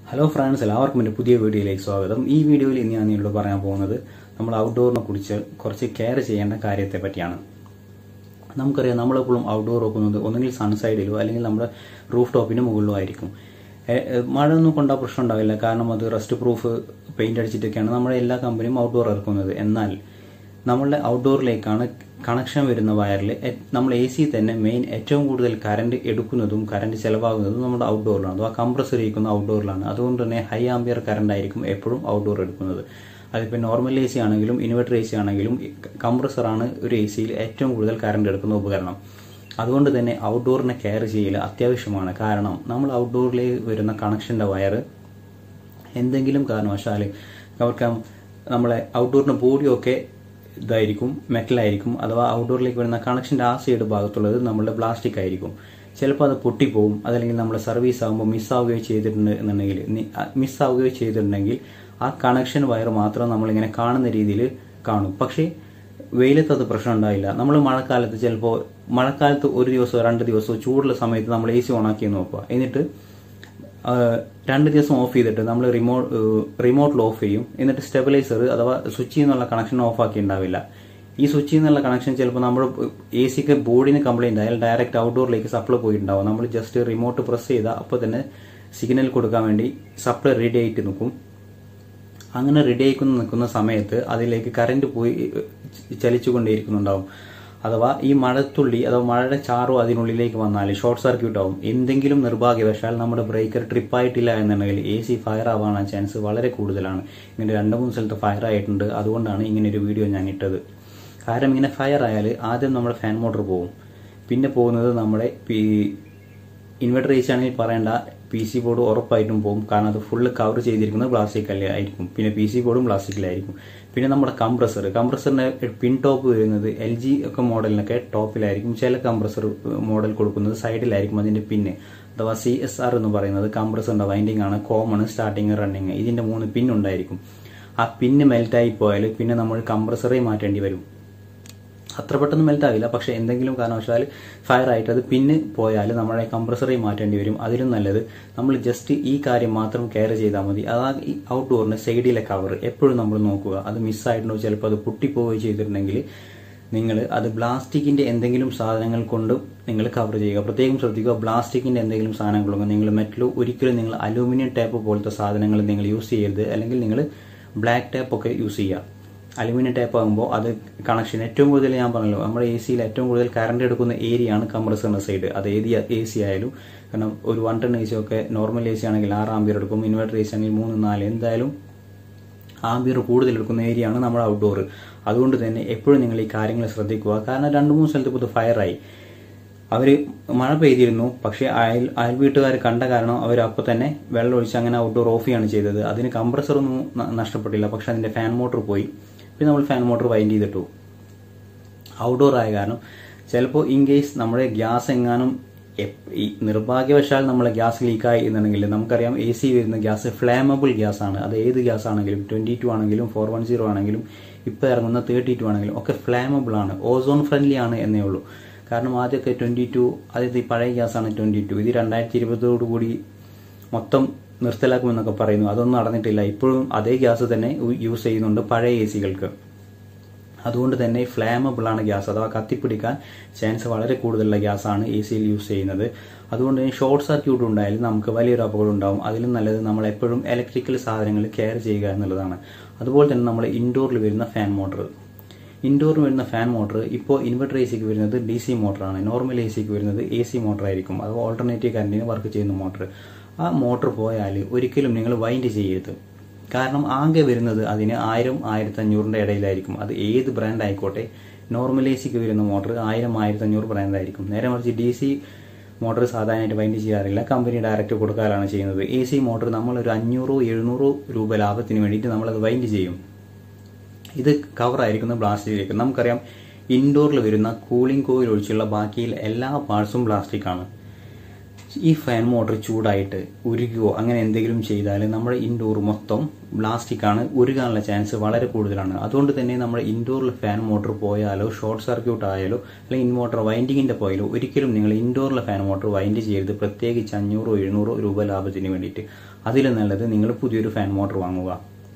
hello friends എല്ലാവർക്കും എൻ്റെ പുതിയ വീഡിയോയിലേക്ക് സ്വാഗതം ഈ വീഡിയോയിൽ ഇന്ന് ഞാൻ നിങ്ങളോട് പറയാൻ പോകുന്നത് നമ്മൾ ഔട്ട്ഡോറിനെ കുറിച്ച് കുറച്ച് കെയർ ചെയ്യേണ്ട കാര്യത്തെ പറ്റിയാണ് നമുക്കറിയാം നമ്മളെപ്പോഴും ഔട്ട്ഡോർ വെക്കുന്നത് ഒന്നുകിൽ സൺസൈഡിലോ അല്ലെങ്കിൽ നമ്മുടെ റൂഫ് ടോപ്പിന് മുകളിലോ ആയിരിക്കും എ- എ, മഴയൊന്നും കൊണ്ടാൽ പ്രശ്നം ഉണ്ടാവില്ല കാരണം അത് റസ്റ്റ് പ്രൂഫ് പെയിന്റ് അടിച്ചിട്ടൊക്കെയാണ് നമ്മുടെ എല്ലാ കമ്പനിയും ഔട്ട്ഡോർ ഇറക്കുന്നത് എന്നാൽ നമ്മളുടെ ഔട്ട്ഡോറിലേക്കാണ് കണക്ഷൻ വരുന്ന വയറിൽ നമ്മൾ എ സി തന്നെ മെയിൻ ഏറ്റവും കൂടുതൽ കറണ്ട് എടുക്കുന്നതും കറണ്ട് ചെലവാകുന്നതും നമ്മുടെ ഔട്ട്ഡോറിലാണ് അഥവാ കംപ്രസർ ഇരിക്കുന്ന ഔട്ട്ഡോറിലാണ് അതുകൊണ്ട് തന്നെ ഹൈ ആംബിയർ കറണ്ട് ആയിരിക്കും എപ്പോഴും ഔട്ട്ഡോർ എടുക്കുന്നത് അതിപ്പോൾ നോർമൽ എ സി ആണെങ്കിലും ഇൻവെർട്ടർ എ സി ആണെങ്കിലും കംപ്രസറാണ് ഒരു എ സിയിൽ ഏറ്റവും കൂടുതൽ കറണ്ട് എടുക്കുന്ന ഉപകരണം അതുകൊണ്ട് തന്നെ ഔട്ട്ഡോറിനെ കെയർ ചെയ്യൽ അത്യാവശ്യമാണ് കാരണം നമ്മൾ ഔട്ട്ഡോറിലേക്ക് വരുന്ന കണക്ഷൻ്റെ വയറ് എന്തെങ്കിലും കാരണവശാൽ അവർക്ക് നമ്മളെ ഔട്ട്ഡോറിൻ്റെ ബോഡിയൊക്കെ ഇതായിരിക്കും മെറ്റലായിരിക്കും അഥവാ ഔട്ട്ഡോറിലേക്ക് വരുന്ന കണക്ഷൻ്റെ ആ സൈഡ് ഭാഗത്തുള്ളത് നമ്മളുടെ പ്ലാസ്റ്റിക് ആയിരിക്കും ചിലപ്പോൾ അത് പൊട്ടിപ്പോവും അതല്ലെങ്കിൽ നമ്മൾ സർവീസ് ആകുമ്പോൾ മിസ്സാവുകയോ ചെയ്തിട്ടുണ്ട് എന്നുണ്ടെങ്കിൽ മിസ്സാവുകയോ ചെയ്തിട്ടുണ്ടെങ്കിൽ ആ കണക്ഷൻ വയർ മാത്രം നമ്മളിങ്ങനെ കാണുന്ന രീതിയിൽ കാണും പക്ഷേ വെയിലത്ത് അത് പ്രശ്നം ഉണ്ടാവില്ല നമ്മൾ മഴക്കാലത്ത് ചിലപ്പോൾ മഴക്കാലത്ത് ഒരു ദിവസമോ രണ്ട് ദിവസമോ ചൂടുള്ള സമയത്ത് നമ്മൾ എ സി ഓണാക്കി നോക്കുക എന്നിട്ട് ആ, രണ്ട് ദിവസം ഓഫ് ചെയ്തിട്ട് നമ്മൾ റിമോട്ട് റിമോട്ടിൽ ഓഫ് ചെയ്യും എന്നിട്ട് സ്റ്റെബിലൈസർ അഥവാ സ്വിച്ചിൽ നിന്നുള്ള കണക്ഷൻ ഓഫ് ആക്കി ഉണ്ടാവില്ല ഈ സ്വിച്ചിൽ നിന്നുള്ള കണക്ഷൻ ചിലപ്പോൾ നമ്മൾ എ സിക്ക് ബോർഡിന് കംപ്ലൈന്റ് ആയാൽ ഡയറക്റ്റ് ഔട്ട്ഡോറിലേക്ക് സപ്ലൈ പോയിട്ടുണ്ടാവും നമ്മൾ ജസ്റ്റ് റിമോട്ട് പ്രസ് ചെയ്താൽ അപ്പോൾ തന്നെ സിഗ്നൽ കൊടുക്കാൻ വേണ്ടി സപ്ലൈ റെഡി ആയിട്ട് നിൽക്കും അങ്ങനെ റെഡി ആയിക്കുന്ന നിൽക്കുന്ന സമയത്ത് അതിലേക്ക് കറണ്ട് പോയി ചലിച്ചുകൊണ്ടേയിരിക്കുന്നുണ്ടാവും അഥവാ ഈ മഴത്തുള്ളി അഥവാ മഴയുടെ ചാറോ അതിനുള്ളിലേക്ക് വന്നാൽ ഷോർട്ട് സർക്യൂട്ട് ആവും എന്തെങ്കിലും നിർഭാഗ്യവശാൽ നമ്മുടെ ബ്രേക്കർ ട്രിപ്പ് ആയിട്ടില്ല എന്നുണ്ടെങ്കിൽ എ സി ഫയർ ആവാനുള്ള ചാൻസ് വളരെ കൂടുതലാണ് ഇങ്ങനെ രണ്ട് മൂന്ന് സ്ഥലത്ത് ഫയർ ആയിട്ടുണ്ട് അതുകൊണ്ടാണ് ഇങ്ങനെ ഒരു വീഡിയോ ഞാൻ ഇട്ടത് കാരണം ഇങ്ങനെ ഫയർ ആയാൽ ആദ്യം നമ്മുടെ ഫാൻ മോട്ടോർ പോകും പിന്നെ പോകുന്നത് നമ്മുടെ ഇൻവെർട്ടർ എ സി ആണെങ്കിൽ പറയേണ്ട പി സി ബോർഡ് ഉറപ്പായിട്ടും പോകും കാരണം അത് ഫുള്ള് കവർ ചെയ്തിരിക്കുന്നത് പ്ലാസ്റ്റിക് അല്ലേ ആയിരിക്കും പിന്നെ പി സി ബോർഡും പ്ലാസ്റ്റിക്കിലായിരിക്കും പിന്നെ നമ്മുടെ കംപ്രസർ കംപ്രസറിന്റെ പിൻ ടോപ്പ് വരുന്നത് എൽ ജി ഒക്കെ മോഡലിനൊക്കെ ടോപ്പിലായിരിക്കും ചില കംപ്രസർ മോഡൽ കൊടുക്കുന്നത് സൈഡിലായിരിക്കും അതിന്റെ പിന്ന് അഥവാ സി എസ് ആർ എന്ന് പറയുന്നത് കംപ്രസറിന്റെ വൈൻഡിങ് ആണ് കോമൺ സ്റ്റാർട്ടിങ് റണ്ണിങ് ഇതിന്റെ മൂന്ന് പിൻ ഉണ്ടായിരിക്കും ആ പിന്ന് മെൽറ്റായി പോയാൽ പിന്നെ നമ്മൾ കംപ്രസറെ മാറ്റേണ്ടി വരും അത്ര പെട്ടെന്ന് മെൽറ്റ് ആവില്ല പക്ഷെ എന്തെങ്കിലും കാരണവശാൽ ഫയർ ആയിട്ട് അത് പിന്നെ പോയാൽ നമ്മുടെ കംപ്രസറെ മാറ്റേണ്ടി വരും അതിലും നല്ലത് നമ്മൾ ജസ്റ്റ് ഈ കാര്യം മാത്രം കെയർ ചെയ്താൽ മതി അതാ ഈ ഔട്ട്ഡോറിന്റെ സൈഡിലെ കവർ എപ്പോഴും നമ്മൾ നോക്കുക അത് മിസ്സായിട്ടുണ്ടോ ചിലപ്പോൾ അത് പൊട്ടിപ്പോവുകയോ ചെയ്തിട്ടുണ്ടെങ്കിൽ നിങ്ങൾ അത് പ്ലാസ്റ്റിക്കിന്റെ എന്തെങ്കിലും സാധനങ്ങൾ കൊണ്ട് നിങ്ങൾ കവർ ചെയ്യുക പ്രത്യേകം ശ്രദ്ധിക്കുക പ്ലാസ്റ്റിക്കിന്റെ എന്തെങ്കിലും സാധനങ്ങളൊക്കെ നിങ്ങൾ മെറ്റലോ ഒരിക്കലും നിങ്ങൾ അലൂമിനിയം ടേപ്പ് പോലത്തെ സാധനങ്ങൾ നിങ്ങൾ യൂസ് ചെയ്യരുത് അല്ലെങ്കിൽ നിങ്ങൾ ബ്ലാക്ക് ടേപ്പ് ഒക്കെ യൂസ് ചെയ്യുക അലുമിനിയം ടേപ്പ് ആകുമ്പോൾ അത് കണക്ഷൻ ഏറ്റവും കൂടുതൽ ഞാൻ പറഞ്ഞല്ലോ നമ്മുടെ എ സിയിൽ ഏറ്റവും കൂടുതൽ കറണ്ട് എടുക്കുന്ന ഏരിയ ആണ് കംപ്രസറിന്റെ സൈഡ് അത് ഏത് എ സി ആയാലും കാരണം ഒരു വൺ ടൺ എ സി ഒക്കെ നോർമൽ എ സി ആണെങ്കിൽ ആറ് ആംബിയർ എടുക്കും ഇൻവെർട്ടർ എ സി ആണെങ്കിൽ മൂന്ന് നാല് എന്തായാലും ആംബിയർ കൂടുതൽ എടുക്കുന്ന ഏരിയ ആണ് നമ്മുടെ ഔട്ട്ഡോർ അതുകൊണ്ട് തന്നെ എപ്പോഴും നിങ്ങൾ ഈ കാര്യങ്ങൾ ശ്രദ്ധിക്കുക കാരണം രണ്ട് മൂന്ന് സ്ഥലത്ത് ഇപ്പോൾ ഇത് ഫയറായി അവർ മഴ പെയ്തിരുന്നു പക്ഷേ അയൽ അയൽ വീട്ടുകാർ കണ്ട കാരണം അവർ അപ്പോൾ തന്നെ വെള്ളം ഒഴിച്ച് അങ്ങനെ ഔട്ട്ഡോർ ഓഫ് ചെയ്യാണ് ചെയ്തത് അതിന് കംപ്രസറൊന്നും ന- നഷ്ടപ്പെട്ടില്ല പക്ഷെ അതിന്റെ ഫാൻ മോട്ടോർ പോയി പിന്നെ നമ്മൾ ഫാൻ മോട്ടോർ വൈൻഡ് ചെയ്തിട്ടു ഔട്ട്ഡോർ ആയ കാരണം ചിലപ്പോൾ ഇൻ കേസ് നമ്മുടെ ഗ്യാസ് എങ്ങാനും എപ്- ഈ നിർഭാഗ്യവശാൽ നമ്മളെ ഗ്യാസ് ലീക്കായി എന്നുണ്ടെങ്കിൽ നമുക്കറിയാം എ സി വരുന്ന ഗ്യാസ് ഫ്ലാമബിൾ ഗ്യാസ് ആണ് അത് ഏത് ഗ്യാസ് ആണെങ്കിലും ട്വന്റി ടു ആണെങ്കിലും ഫോർ വൺ സീറോ ആണെങ്കിലും ഇപ്പോൾ ഇറങ്ങുന്ന തേർട്ടി ടു ആണെങ്കിലും ഒക്കെ ഫ്ലാമബിൾ ആണ് ഓസോൺ ഫ്രണ്ട്ലി ആണ് എന്നേ ഉള്ളൂ കാരണം ആദ്യമൊക്കെ ട്വന്റി ടു ആദ്യത്തെ ഈ പഴയ ഗ്യാസ് ആണ് ട്വന്റി ടു ഇത് രണ്ടായിരത്തി ഇരുപതോടു കൂടി മൊത്തം നിർത്തലാക്കുമെന്നൊക്കെ പറയുന്നു അതൊന്നും നടന്നിട്ടില്ല ഇപ്പോഴും അതേ ഗ്യാസ് തന്നെ യൂസ് ചെയ്യുന്നുണ്ട് പഴയ എ സികൾക്ക് അതുകൊണ്ട് തന്നെ ഫ്ലാമബിൾ ആണ് ഗ്യാസ് അഥവാ കത്തിപ്പിടിക്കാൻ ചാൻസ് വളരെ കൂടുതലുള്ള ഗ്യാസ് ആണ് എ സിയിൽ യൂസ് ചെയ്യുന്നത് അതുകൊണ്ട് തന്നെ ഷോർട്ട് സർക്യൂട്ട് ഉണ്ടായാലും നമുക്ക് വലിയൊരു അപകടം ഉണ്ടാവും അതിലും നല്ലത് നമ്മൾ എപ്പോഴും ഇലക്ട്രിക്കൽ സാധനങ്ങൾ കെയർ ചെയ്യുക എന്നുള്ളതാണ് അതുപോലെ തന്നെ നമ്മൾ ഇൻഡോറിൽ വരുന്ന ഫാൻ മോട്ടോർ ഇൻഡോറിൽ വരുന്ന ഫാൻ മോട്ടോർ ഇപ്പോൾ ഇൻവെർട്ടർ എ സിക്ക് വരുന്നത് ഡി സി മോട്ടറാണ് നോർമൽ എ സിക്ക് വരുന്നത് എ സി മോട്ടർ ആയിരിക്കും അത് ഓൾട്ടർനേറ്റീവ് കറണ്ടിന് വർക്ക് ചെയ്യുന്ന മോട്ടോർ ആ മോട്ടോർ പോയാൽ ഒരിക്കലും നിങ്ങൾ വൈൻഡ് ചെയ്യരുത് കാരണം ആകെ വരുന്നത് അതിന് ആയിരം ആയിരത്തി അഞ്ഞൂറിന്റെ ഇടയിലായിരിക്കും അത് ഏത് ബ്രാൻഡ് ആയിക്കോട്ടെ നോർമൽ എ സിക്ക് വരുന്ന മോട്ടർ ആയിരം ആയിരത്തി അഞ്ഞൂറ് ബ്രാൻഡ് ആയിരിക്കും നേരെ മറിച്ച് ഡി സി മോട്ടോർ സാധാരണയായിട്ട് വൈൻഡ് ചെയ്യാറില്ല കമ്പനി ഡയറക്റ്റ് കൊടുക്കാറാണ് ചെയ്യുന്നത് എ സി മോട്ടോർ നമ്മൾ ഒരു അഞ്ഞൂറോ എഴുന്നൂറോ രൂപ ലാഭത്തിന് വേണ്ടിയിട്ട് നമ്മളത് വൈൻഡ് ചെയ്യും ഇത് കവർ ആയിരിക്കുന്ന പ്ലാസ്റ്റിക്കിലേക്ക് നമുക്കറിയാം ഇൻഡോറിൽ വരുന്ന കൂളിംഗ് കോയിൽ ഒഴിച്ചുള്ള ബാക്കിയിൽ എല്ലാ പാർട്സും പ്ലാസ്റ്റിക് ആണ് ഈ ഫാൻ മോട്ടോർ ചൂടായിട്ട് ഉരുകുകയോ അങ്ങനെ എന്തെങ്കിലും ചെയ്താൽ നമ്മുടെ ഇൻഡോർ മൊത്തം പ്ലാസ്റ്റിക് ആണ് ഉരുകാനുള്ള ചാൻസ് വളരെ കൂടുതലാണ് അതുകൊണ്ട് തന്നെ നമ്മുടെ ഇൻഡോറിൽ ഫാൻ മോട്ടോർ പോയാലോ ഷോർട്ട് സർക്യൂട്ട് ആയാലോ അല്ലെങ്കിൽ ഇൻവോർട്ടർ വൈൻഡിങ്ങിന്റെ പോയാലോ ഒരിക്കലും നിങ്ങൾ ഇൻഡോറിലെ ഫാൻ മോട്ടോർ വൈൻഡ് ചെയ്യരുത് പ്രത്യേകിച്ച് അഞ്ഞൂറോ എഴുന്നൂറോ രൂപ ലാഭത്തിന് വേണ്ടിയിട്ട് അതിലും നല്ലത് നിങ്ങൾ പുതിയൊരു ഫാൻ മോട്ടർ വാങ്ങുക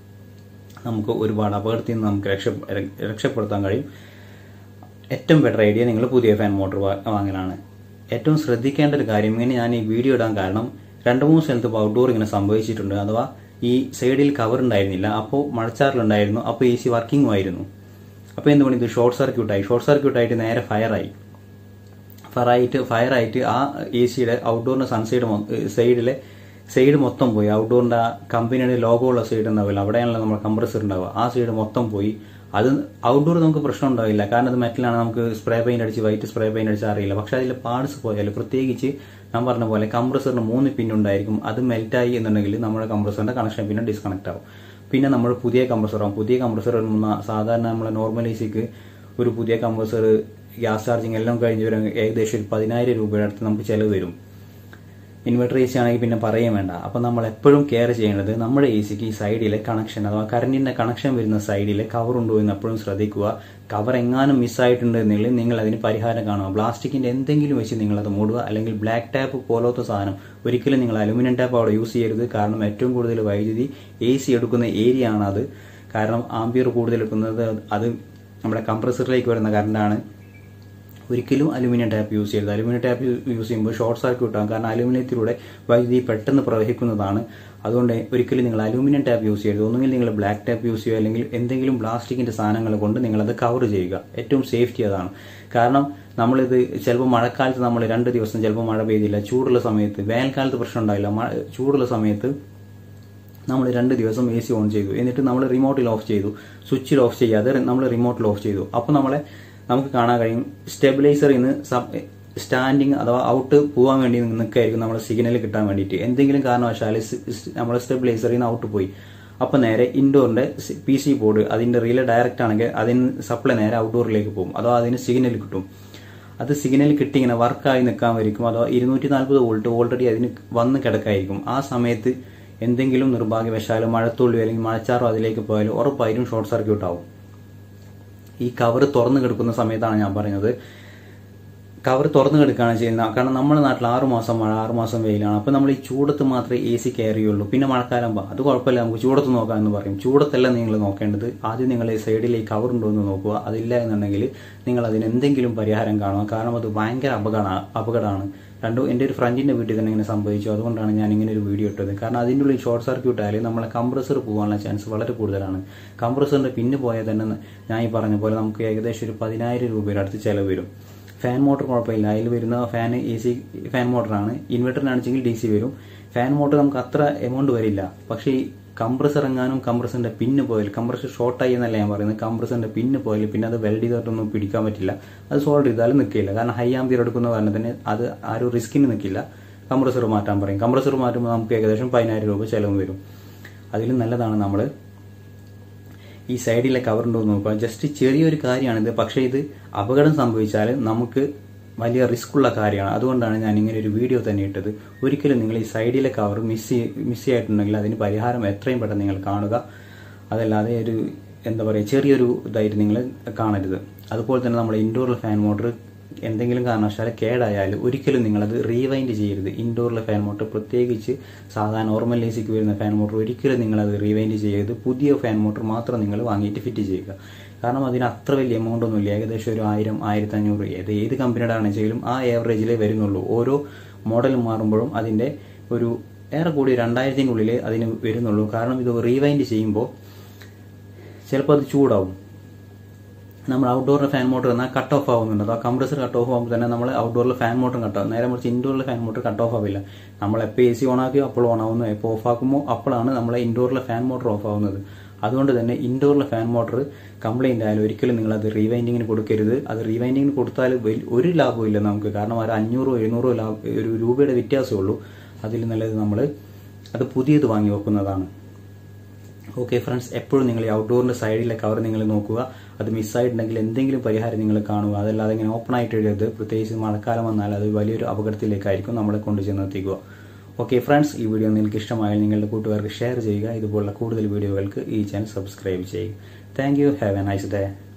നമുക്ക് ഒരുപാട് അപകടത്തിൽ നിന്ന് നമുക്ക് രക്ഷ രക്ഷപ്പെടുത്താൻ കഴിയും ഏറ്റവും ബെറ്റർ ഐഡിയ നിങ്ങൾ പുതിയ ഫാൻ മോട്ടോർ വാങ്ങലാണ് ഏറ്റവും ശ്രദ്ധിക്കേണ്ട ഒരു കാര്യം ഇങ്ങനെ ഞാൻ ഈ വീഡിയോ ഇടാൻ കാരണം രണ്ട് മൂന്ന് സ്ഥലത്ത് ഇപ്പോൾ ഔട്ട്ഡോർ ഇങ്ങനെ സംഭവിച്ചിട്ടുണ്ട് അഥവാ ഈ സൈഡിൽ കവർ ഉണ്ടായിരുന്നില്ല അപ്പോൾ മഴച്ചാറിലുണ്ടായിരുന്നു അപ്പോൾ എ സി വർക്കിംഗ് ആയിരുന്നു അപ്പോൾ എന്ത് പണി ഇത് ഷോർട്ട് സർക്യൂട്ടായി ഷോർട്ട് സർക്യൂട്ടായിട്ട് നേരെ ഫയറായി ഫയറായിട്ട് ഫയറായിട്ട് ആ എ സിയുടെ ഔട്ട്ഡോറിന്റെ സൺസൈഡ് സൈഡിലെ സൈഡ് മൊത്തം പോയി ഔട്ട്ഡോറിന്റെ ആ കമ്പനിയുടെ ലോഗോ ഉള്ള സൈഡ് ഉണ്ടാവില്ല അവിടെയാണല്ലോ നമ്മൾ കംപ്രസർ ഉണ്ടാവുക ആ സൈഡ് മൊത്തം പോയി അത് ഔട്ട്ഡോർ നമുക്ക് പ്രശ്നം ഉണ്ടാവില്ല കാരണം അത് മെറ്റലാണ് നമുക്ക് സ്പ്രേ പെയിന്റ് അടിച്ച് വൈറ്റ് സ്പ്രേ പെയിന്റ് അടിച്ച് അറിയില്ല പക്ഷെ അതിൽ പാർട്സ് പോയാൽ പ്രത്യേകിച്ച് ഞാൻ പറഞ്ഞ പോലെ കംപ്രസറിന് മൂന്ന് പിന്നുണ്ടായിരിക്കും അത് മെൽറ്റായി എന്നുണ്ടെങ്കിൽ നമ്മുടെ കംപ്രസറിന്റെ കണക്ഷൻ പിന്നെ ഡിസ്കണക്ട് ആവും പിന്നെ നമ്മൾ പുതിയ കംപ്രസർ ആവും പുതിയ കംപ്രസർ സാധാരണ നമ്മളെ നോർമൽ എ സിക്ക് ഒരു പുതിയ കംപ്രസർ ഗ്യാസ് ചാർജിങ് എല്ലാം കഴിഞ്ഞ് വരും ഏകദേശം ഒരു പതിനായിരം രൂപയുടെ അടുത്ത് നമുക്ക് ചെലവ് വരും ഇൻവെർട്ടർ എ സി ആണെങ്കിൽ പിന്നെ പറയുകയും വേണ്ട അപ്പം നമ്മൾ എപ്പോഴും കെയർ ചെയ്യേണ്ടത് നമ്മുടെ എ സിക്ക് ഈ സൈഡിലെ കണക്ഷൻ അഥവാ കറണ്ടിന്റെ കണക്ഷൻ വരുന്ന സൈഡിലെ കവർ ഉണ്ടോ എന്ന് എപ്പോഴും ശ്രദ്ധിക്കുക കവർ എങ്ങാനും മിസ്സായിട്ടുണ്ട് എന്നെങ്കിൽ നിങ്ങൾ അതിന് പരിഹാരം കാണുക പ്ലാസ്റ്റിക്കിന്റെ എന്തെങ്കിലും വെച്ച് നിങ്ങൾ അത് മൂടുക അല്ലെങ്കിൽ ബ്ലാക്ക് ടാപ്പ് പോലത്തെ സാധനം ഒരിക്കലും നിങ്ങൾ അലുമിനിയം ടാപ്പ് അവിടെ യൂസ് ചെയ്യരുത് കാരണം ഏറ്റവും കൂടുതൽ വൈദ്യുതി എ സി എടുക്കുന്ന ഏരിയ ആണ് അത് കാരണം ആംബിയർ കൂടുതൽ എടുക്കുന്നത് അത് നമ്മുടെ കംപ്രസറിലേക്ക് വരുന്ന കറണ്ടാണ് ഒരിക്കലും അലുമിനിയം ടാപ്പ് യൂസ് ചെയ്യരുത് അലുമിനിയം ടാപ്പ് യൂസ് ചെയ്യുമ്പോൾ ഷോർട്ട് സർക്യൂട്ട് ആകും കാരണം അലുമിനിയത്തിലൂടെ വൈദ്യുതി പെട്ടെന്ന് പ്രവഹിക്കുന്നതാണ് അതുകൊണ്ട് ഒരിക്കലും നിങ്ങൾ അലുമിനിയം ടാപ്പ് യൂസ് ചെയ്യരുത് ഒന്നുകിൽ നിങ്ങൾ ബ്ലാക്ക് ടാപ്പ് യൂസ് ചെയ്യുക അല്ലെങ്കിൽ എന്തെങ്കിലും പ്ലാസ്റ്റിക്കിന്റെ സാധനങ്ങൾ കൊണ്ട് നിങ്ങളത് കവർ ചെയ്യുക ഏറ്റവും സേഫ്റ്റി അതാണ് കാരണം നമ്മളിത് ചിലപ്പോൾ മഴക്കാലത്ത് നമ്മൾ രണ്ട് ദിവസം ചിലപ്പോൾ മഴ പെയ്തില്ല ചൂടുള്ള സമയത്ത് വേനൽക്കാലത്ത് പ്രശ്നം ഉണ്ടാവില്ല ചൂടുള്ള സമയത്ത് നമ്മൾ രണ്ട് ദിവസം എ സി ഓൺ ചെയ്തു എന്നിട്ട് നമ്മൾ റിമോട്ടിൽ ഓഫ് ചെയ്തു സ്വിച്ചിൽ ഓഫ് ചെയ്യാതെ നമ്മൾ റിമോട്ടിൽ ഓഫ് ചെയ്തു അപ്പോൾ നമ്മളെ നമുക്ക് കാണാൻ കഴിയും സ്റ്റെബിലൈസറിൽ നിന്ന് സ്റ്റാൻഡിങ് അഥവാ ഔട്ട് പോകാൻ വേണ്ടി നിൽക്കായിരിക്കും നമ്മുടെ സിഗ്നൽ കിട്ടാൻ വേണ്ടിയിട്ട് എന്തെങ്കിലും കാരണവശാൽ നമ്മുടെ സ്റ്റെബിലൈസറിൽ നിന്ന് ഔട്ട് പോയി അപ്പൊ നേരെ ഇൻഡോറിന്റെ പി സി ബോർഡ് അതിന്റെ റീല് ഡയറക്റ്റ് ആണെങ്കിൽ അതിന് സപ്ലൈ നേരെ ഔട്ട്ഡോറിലേക്ക് പോകും അഥവാ അതിന് സിഗ്നൽ കിട്ടും അത് സിഗ്നൽ കിട്ടി ഇങ്ങനെ വർക്കായി നിൽക്കാൻ വരിക്കും അഥവാ ഇരുന്നൂറ്റി നാൽപ്പത് വോൾട്ട് ഓൾറെഡി അതിന് വന്ന് കിടക്കായിരിക്കും ആ സമയത്ത് എന്തെങ്കിലും നിർഭാഗ്യവശാലും മഴത്തുള്ളി അല്ലെങ്കിൽ മഴച്ചാറോ അതിലേക്ക് പോയാലും ഉറപ്പായിട്ടും ഷോർട്ട് സർക്യൂട്ട് ആവും ഈ കവർ തുറന്നു കിടക്കുന്ന സമയത്താണ് ഞാൻ പറയുന്നത് കവർ തുറന്നു കിടക്കുകയാണ് ചെയ്യുന്നത് കാരണം നമ്മുടെ നാട്ടിൽ ആറു മാസം മഴ ആറു മാസം വെയിലാണ് അപ്പോൾ നമ്മൾ ഈ ചൂടത്ത് മാത്രമേ എ സി കയറിയുള്ളൂ പിന്നെ മഴക്കാലം അത് കുഴപ്പമില്ല നമുക്ക് ചൂടത്ത് നോക്കാമെന്ന് പറയും ചൂടത്തല്ല നിങ്ങൾ നോക്കേണ്ടത് ആദ്യം നിങ്ങൾ ഈ സൈഡിൽ ഈ കവർ ഉണ്ടോ എന്ന് നോക്കുക അതില്ല എന്നുണ്ടെങ്കിൽ നിങ്ങൾ അതിന് എന്തെങ്കിലും പരിഹാരം കാണുക കാരണം അത് ഭയങ്കര അപകട അപകടമാണ് രണ്ടും എൻ്റെ ഒരു ഫ്രണ്ടിന്റെ വീട്ടിൽ തന്നെ ഇങ്ങനെ സംഭവിച്ചു അതുകൊണ്ടാണ് ഞാൻ ഇങ്ങനെ ഒരു വീഡിയോ ഇട്ടത് കാരണം അതിൻ്റെ ഉള്ളിൽ ഷോർട്ട് സർക്യൂട്ട് ആയാലും നമ്മളെ കംപ്രസർ പോകാനുള്ള ചാൻസ് വളരെ കൂടുതലാണ് കംപ്രസറിന്റെ പിന്നെ പോയാൽ തന്നെ ഞാൻ ഈ പറഞ്ഞ പോലെ നമുക്ക് ഏകദേശം ഒരു പതിനായിരം രൂപയുടെ അടുത്ത് ചിലവ് വരും ഫാൻ മോട്ടർ കുഴപ്പമില്ല അതിൽ വരുന്ന ഫാൻ എ സി ഫാൻ മോട്ടറാണ് ഇൻവെർട്ടറിനാണെങ്കിൽ ഡി സി വരും ഫാൻ മോട്ടർ നമുക്ക് അത്ര എമൗണ്ട് വരില്ല പക്ഷേ ഈ കംപ്രസർ എങ്ങാനും കംപ്രസറിന്റെ പിന്ന് പോയാൽ കംപ്രസർ ഷോർട്ടായി എന്നല്ല ഞാൻ പറയുന്നത് കംപ്രസറിന്റെ പിന്ന് പോയാൽ പിന്നെ അത് വെൽഡ് ചെയ്തിട്ടൊന്നും പിടിക്കാൻ പറ്റില്ല അത് സോൾവ് ചെയ്താലും നിൽക്കില്ല കാരണം ഹൈ ആംബിയർ എടുക്കുന്ന കാരണത്തിന് അത് ആ ഒരു റിസ്കിന് നിൽക്കില്ല കംപ്രസർ മാറ്റാൻ പറയും കംപ്രസർ മാറ്റുമ്പോൾ നമുക്ക് ഏകദേശം പതിനായിരം രൂപ ചിലവ് വരും അതിലും നല്ലതാണ് നമ്മൾ ഈ സൈഡിലെ കവർ ഉണ്ടോ എന്ന് നോക്കുക ജസ്റ്റ് ചെറിയൊരു കാര്യമാണിത് പക്ഷേ ഇത് അപകടം സംഭവിച്ചാൽ നമുക്ക് വലിയ റിസ്ക് ഉള്ള കാര്യമാണ് അതുകൊണ്ടാണ് ഞാൻ ഇങ്ങനെ ഒരു വീഡിയോ തന്നെ ഇട്ടത് ഒരിക്കലും നിങ്ങൾ ഈ സൈഡിലെ കവർ മിസ് മിസ് ആയിട്ടുണ്ടെങ്കിൽ അതിന് പരിഹാരം എത്രയും പെട്ടെന്ന് നിങ്ങൾ കാണുക അതല്ലാതെ ഒരു എന്താ പറയുക ചെറിയൊരു ഇതായിട്ട് നിങ്ങൾ കാണരുത് അതുപോലെ തന്നെ നമ്മൾ ഇൻഡോറിൽ ഫാൻ മോട്ടർ എന്തെങ്കിലും കാരണവശാൽ കേടായാൽ ഒരിക്കലും നിങ്ങളത് റീവൈൻഡ് ചെയ്യരുത് ഇൻഡോറിലെ ഫാൻ മോട്ടർ പ്രത്യേകിച്ച് സാധാരണ നോർമൽ എ സിക്ക് വരുന്ന ഫാൻ മോട്ടർ ഒരിക്കലും നിങ്ങളത് റീവൈൻഡ് ചെയ്യരുത് പുതിയ ഫാൻ മോട്ടർ മാത്രം നിങ്ങൾ വാങ്ങിയിട്ട് ഫിറ്റ് ചെയ്യുക കാരണം അതിന് അത്ര വലിയ എമൗണ്ട് ഒന്നുമില്ല ഏകദേശം ഒരു ആയിരം ആയിരത്തി അഞ്ഞൂറ് ഏത് ഏത് കമ്പനിയുടെ ആണെങ്കിലും ആ ഏവറേജിലേ വരുന്നുള്ളൂ ഓരോ മോഡൽ മാറുമ്പോഴും അതിന്റെ ഒരു ഏറെ കൂടി രണ്ടായിരത്തിനുള്ളിൽ അതിന് വരുന്നുള്ളൂ കാരണം ഇത് റീവൈൻഡ് ചെയ്യുമ്പോൾ ചിലപ്പോൾ അത് ചൂടാവും നമ്മൾ ഔട്ട്ഡോറിലെ ഫാൻ മോട്ടർ എന്നാൽ കട്ട് ഓഫ് ആവുന്നുണ്ട് അഥവാ കംപ്രസർ കട്ട് ഓഫ് ആകുമ്പോൾ തന്നെ നമ്മൾ ഔട്ട്ഡോറിലെ ഫാൻ മോട്ടർ കട്ട് ആവും നേരെ മറിച്ച് ഇൻഡോറിലെ ഫാൻ മോട്ടർ കട്ട് ഓഫ് ആവില്ല നമ്മൾ എപ്പോൾ എ സി ഓൺ ആക്കിയോ അപ്പോൾ ഓൺ ആവുന്നു എപ്പോൾ ഓഫ് ആക്കുമ്പോൾ അപ്പോഴാണ് നമ്മളെ ഇൻഡോറിലെ ഫാൻ മോട്ടർ ഓഫ് ആവുന്നത് അതുകൊണ്ട് തന്നെ ഇൻഡോറിലെ ഫാൻ മോട്ടർ കംപ്ലൈന്റ് ആയാലും ഒരിക്കലും നിങ്ങൾ അത് റീവൈൻഡിങ്ങിന് കൊടുക്കരുത് അത് റീവൈൻഡിങ്ങിന് കൊടുത്താൽ ഒരു ലാഭവും ഇല്ല നമുക്ക് കാരണം ഒരു അഞ്ഞൂറോ എഴുന്നൂറോ ലാഭ ഒരു രൂപയുടെ വ്യത്യാസമേ ഉള്ളൂ അതിൽ നല്ലത് നമ്മൾ അത് പുതിയത് വാങ്ങി വെക്കുന്നതാണ് ഓക്കെ ഫ്രണ്ട്സ് എപ്പോഴും നിങ്ങൾ ഈ ഔട്ട്ഡോറിന്റെ സൈഡിലെ കവർ നിങ്ങൾ നോക്കുക അത് മിസ്സായിട്ടുണ്ടെങ്കിൽ എന്തെങ്കിലും പരിഹാരം നിങ്ങൾ കാണുക അതല്ലാതെ ഇങ്ങനെ ഓപ്പൺ ആയിട്ട് എഴുതരുത് പ്രത്യേകിച്ച് മഴക്കാലം വന്നാൽ അത് വലിയൊരു അപകടത്തിലേക്കായിരിക്കും നമ്മളെ കൊണ്ട് ചെന്നെത്തിക്കുക ഓക്കെ ഫ്രണ്ട്സ് ഈ വീഡിയോ നിങ്ങൾക്ക് ഇഷ്ടമായാൽ നിങ്ങളുടെ കൂട്ടുകാർക്ക് ഷെയർ ചെയ്യുക ഇതുപോലുള്ള കൂടുതൽ വീഡിയോകൾക്ക് ഈ ചാനൽ സബ്സ്ക്രൈബ് ചെയ്യുക thank you have a nice day